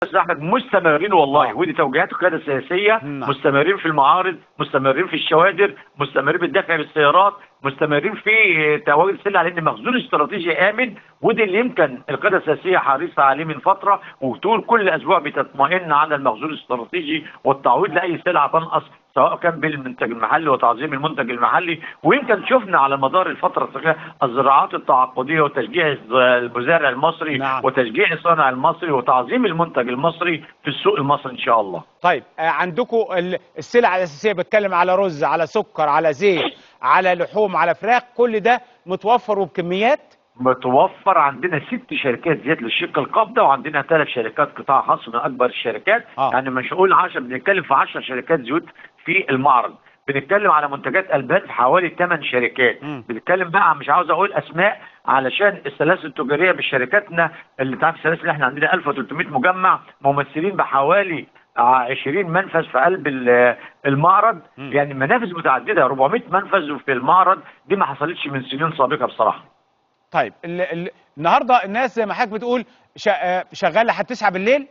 استاذ احمد مستمرين والله آه. ودي توجيهات القياده السياسيه نعم. مستمرين في المعارض مستمرين في الشوادر مستمرين بالدفع بالسيارات مستمرين في تواجد السلع لان مخزون استراتيجي امن ودي اللي يمكن القياده السياسيه حريصه عليه من فتره وطول كل اسبوع بتطمئن على المخزون الاستراتيجي والتعويض لاي سلعه تنقص سواء كان بالمنتج المحلي وتعظيم المنتج المحلي ويمكن شفنا على مدار الفتره الصغيره الزراعات التعاقديه وتشجيع المزارع المصري نعم. وتشجيع الصانع المصري وتعظيم المنتج المصري في السوق المصري ان شاء الله طيب آه، عندكم ال- السلع الاساسيه بتكلم على رز على سكر على زيت على لحوم على فراخ كل ده متوفر وبكميات متوفر عندنا ست شركات زيت للشق القابضه وعندنا ثلاث شركات قطاع خاص من اكبر الشركات آه. يعني مش هقول 10 بنتكلم في 10 شركات زيوت في المعرض بنتكلم على منتجات البان في حوالي 8 شركات مم. بنتكلم بقى مش عاوز اقول اسماء علشان السلاسل التجاريه بشركاتنا اللي تعرف السلاسل اللي احنا عندنا 1300 مجمع ممثلين بحوالي ع- 20 منفذ في قلب ال- المعرض مم. يعني منافذ متعدده 400 منفذ في المعرض دي ما حصلتش من سنين سابقه بصراحه طيب ال ال النهارده الناس زي ما حضرتك بتقول شا- آه، شغال لحد 9 بالليل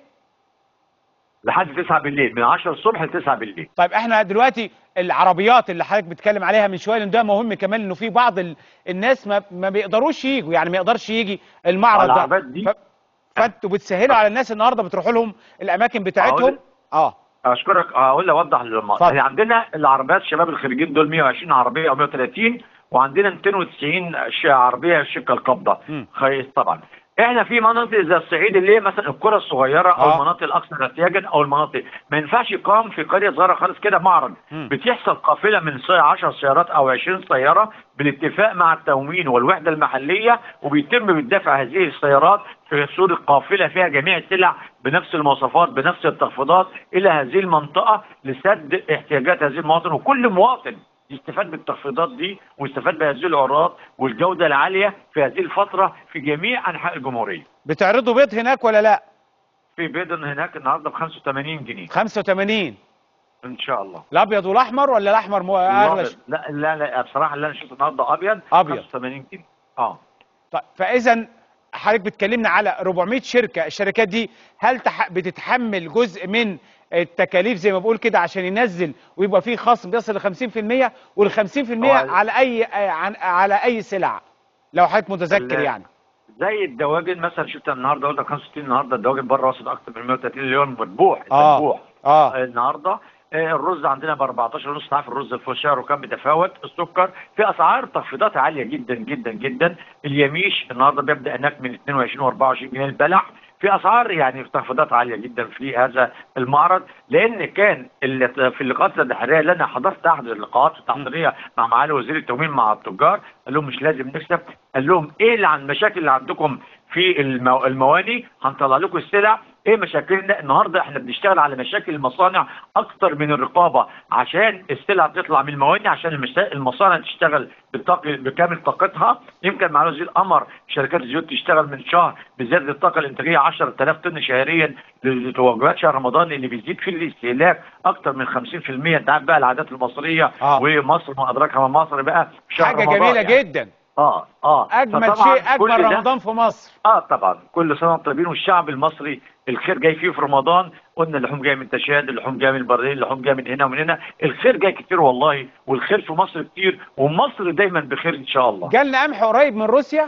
لحد 9 بالليل من 10 الصبح ل 9 بالليل طيب احنا دلوقتي العربيات اللي حضرتك بتتكلم عليها من شويه لان ده مهم كمان انه في بعض ال... الناس ما ما بيقدروش يجوا يعني ما يقدرش يجي المعرض ده العربيات دي- ف... فانتوا بتسهلوا على الناس النهارده بتروحوا لهم الاماكن بتاعتهم أقول- اه اشكرك هقول لي اوضح اتفضل. للمصر يعني عندنا العربيات الشباب الخريجين دول 120 عربيه او 130 وعندنا 290 ش- عربيه شقه القبضه مم. خيس طبعا احنا في مناطق زي الصعيد اللي هي مثلا القرى الصغيره او آه. المناطق الاكثر احتياجا او المناطق ما ينفعش يقام في قريه صغيره خالص كده معرض مم. بتحصل قافله من 10 سيارات او 20 سياره بالاتفاق مع التموين والوحده المحليه وبيتم بالدفع هذه السيارات في صورة قافله فيها جميع السلع بنفس المواصفات بنفس التخفيضات الى هذه المنطقه لسد احتياجات هذه المواطن وكل مواطن يستفاد بالتخفيضات دي ويستفاد بهذه العروض والجوده العاليه في هذه الفتره في جميع انحاء الجمهوريه. بتعرضوا بيض هناك ولا لا في بيض هناك النهارده ب 85 جنيه 85 ان شاء الله. الابيض والاحمر ولا الاحمر مو- اغلى ش- لا لا لا بصراحه اللي انا شفته النهارده ابيض أبيض. 85 جنيه. اه طيب فاذا حضرتك بتكلمنا على 400 شركه الشركات دي هل تح... بتتحمل جزء من التكاليف زي ما بقول كده عشان ينزل ويبقى فيه خصم بيصل ل 50% وال 50% هو- على اي عن... على اي سلعه لو حضرتك متذكر ال- يعني زي الدواجن مثلا شفت النهارده قلت لك 65 النهارده الدواجن بره وصلت اكثر من 130 مليون مذبوح آه. مذبوح اه النهارده آه، الرز عندنا ب 14 ونص تعرف الرز الفول سعره كان بيتفاوت السكر في اسعار تخفيضات عاليه جدا جدا جدا اليميش النهارده بيبدا هناك من 22 و24 جنيه البلح في اسعار يعني تخفيضات عاليه جدا في هذا المعرض لان كان اللي في اللقاءات التحريريه اللي انا حضرت احد اللقاءات التحضيريه مع معالي وزير التموين مع التجار قال لهم مش لازم نكسب قال لهم ايه اللي عن المشاكل اللي عندكم في المو... المواني هنطلع لكم السلع ايه مشاكلنا النهارده احنا بنشتغل على مشاكل المصانع اكتر من الرقابه عشان السلع تطلع من المواني عشان المشا- المصانع تشتغل بالطاقه بكامل طاقتها يمكن مع وزير القمر شركات الزيوت تشتغل من شهر بزياده الطاقه الانتاجيه 10000 طن شهريا لتوجهات شهر رمضان اللي بيزيد فيه الاستهلاك اكتر من 50% انت عارف بقى العادات المصريه آه. ومصر ما ادراكها من مصر بقى في شهر حاجه رمضان جميله يعني. جدا اه اه اجمل فطبعاً شيء كل اجمل ده- رمضان في مصر اه طبعا كل سنه وانتم طيبين والشعب المصري الخير جاي فيه في رمضان قلنا اللحوم جايه من تشاد اللحوم جايه من البرلين اللحوم جايه من هنا ومن هنا الخير جاي كتير والله والخير في مصر كتير ومصر دايما بخير ان شاء الله جالنا قمح قريب من روسيا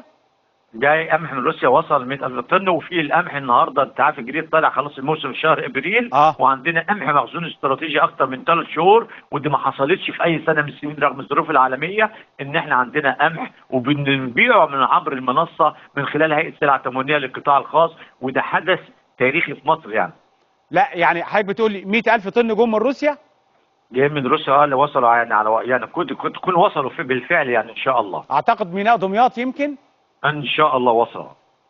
جاي قمح من روسيا وصل 100000 طن وفي القمح النهارده انت عارف الجديد طالع خلاص الموسم في شهر ابريل آه. وعندنا قمح مخزون استراتيجي اكتر من ثلاث شهور ودي ما حصلتش في اي سنه من السنين رغم الظروف العالميه ان احنا عندنا قمح وبنبيعه من عبر المنصه من خلال هيئه السلع التموينيه للقطاع الخاص وده حدث تاريخي في مصر يعني لا يعني حضرتك بتقول لي 100000 طن جم من روسيا جايين من روسيا اه اللي وصلوا يعني على يعني كنت كنت تكون وصلوا في بالفعل يعني ان شاء الله اعتقد ميناء دمياط يمكن ان شاء الله وصلوا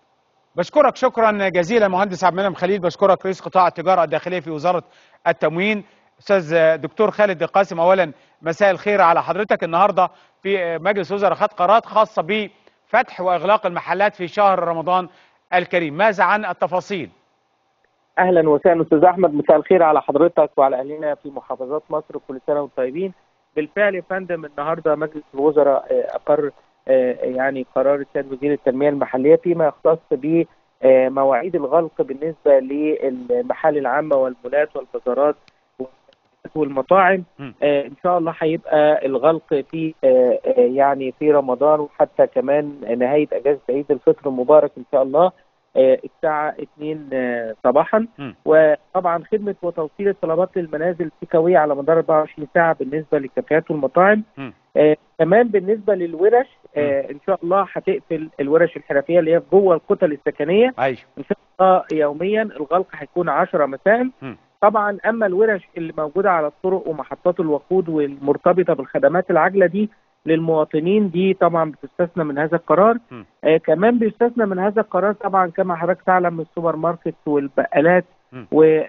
بشكرك شكرا جزيلا مهندس عبد المنعم خليل بشكرك رئيس قطاع التجاره الداخليه في وزاره التموين استاذ دكتور خالد قاسم اولا مساء الخير على حضرتك النهارده في مجلس وزراء خد قرارات خاصه بفتح واغلاق المحلات في شهر رمضان الكريم ماذا عن التفاصيل اهلا وسهلا استاذ احمد مساء الخير على حضرتك وعلى اهلنا في محافظات مصر كل سنه وانتم طيبين بالفعل يا فندم النهارده مجلس الوزراء آه، اقر آه، يعني قرار السيد وزير التنميه المحليه فيما يختص ب آه، مواعيد الغلق بالنسبه للمحال العامه والمولات والبازارات والمطاعم م. آه، ان شاء الله هيبقى الغلق في آه، آه، يعني في رمضان وحتى كمان نهايه اجازه عيد الفطر المبارك ان شاء الله آه، الساعه 2 آه، صباحا م. وطبعا خدمه وتوصيل الطلبات للمنازل تكاويه على مدار 24 ساعه بالنسبه للكافيهات والمطاعم م. آه كمان بالنسبه للورش آه ان شاء الله هتقفل الورش الحرفيه اللي هي جوه الكتل السكنيه ايوه ان شاء الله يوميا الغلق هيكون 10 مساء م. طبعا اما الورش اللي موجوده على الطرق ومحطات الوقود والمرتبطه بالخدمات العاجله دي للمواطنين دي طبعا بتستثنى من هذا القرار م. آه كمان بيستثنى من هذا القرار طبعا كما حضرتك تعلم السوبر ماركت والبقالات م.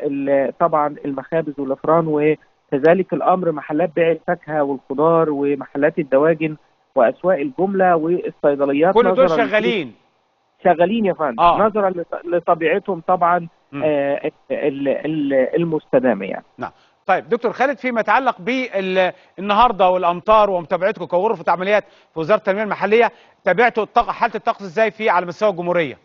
وطبعا المخابز والافران وكذلك الامر محلات بيع الفاكهه والخضار ومحلات الدواجن واسواق الجمله والصيدليات كل دول نظراً شغالين شغالين يا فندم آه. نظرا لط- لطبيعتهم طبعا م. آه ال- ال- المستدامه يعني طيب دكتور خالد فيما يتعلق بالنهارده والامطار ومتابعتكم كغرفه عمليات في وزاره التنميه المحليه تابعتوا الطاقه حاله الطقس ازاي في على مستوى الجمهوريه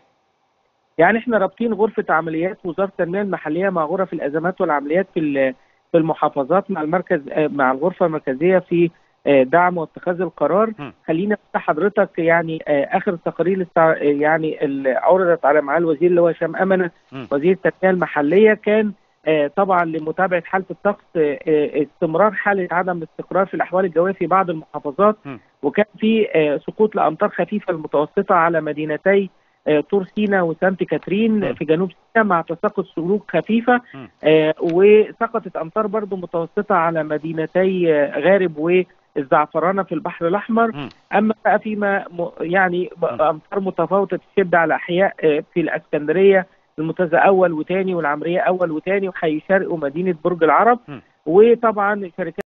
يعني احنا رابطين غرفه عمليات وزاره التنميه المحليه مع غرف الازمات والعمليات في ال- في المحافظات مع المركز آه، مع الغرفه المركزيه في آه، دعم واتخاذ القرار م. خلينا أفتح حضرتك يعني آه، اخر التقارير التع- آه، يعني اللي عرضت على معالي الوزير اللي هو هشام امنه م. وزير التنميه المحليه كان آه، طبعا لمتابعه حاله الطقس آه، آه، استمرار حاله عدم الاستقرار في الاحوال الجويه في بعض المحافظات م. وكان في آه، سقوط لامطار خفيفه المتوسطه على مدينتي آه، طور سيناء وسانت كاترين م. في جنوب سيناء مع تساقط سلوك خفيفه م. آه، وسقطت امطار برضو متوسطه على مدينتي آه، غارب والزعفرانه في البحر الاحمر م. اما بقى فيما م- يعني ب- امطار متفاوته الشده على احياء آه، في الاسكندريه المنتزه اول وثاني والعمريه اول وثاني وحي شرق ومدينه برج العرب م. وطبعا شركات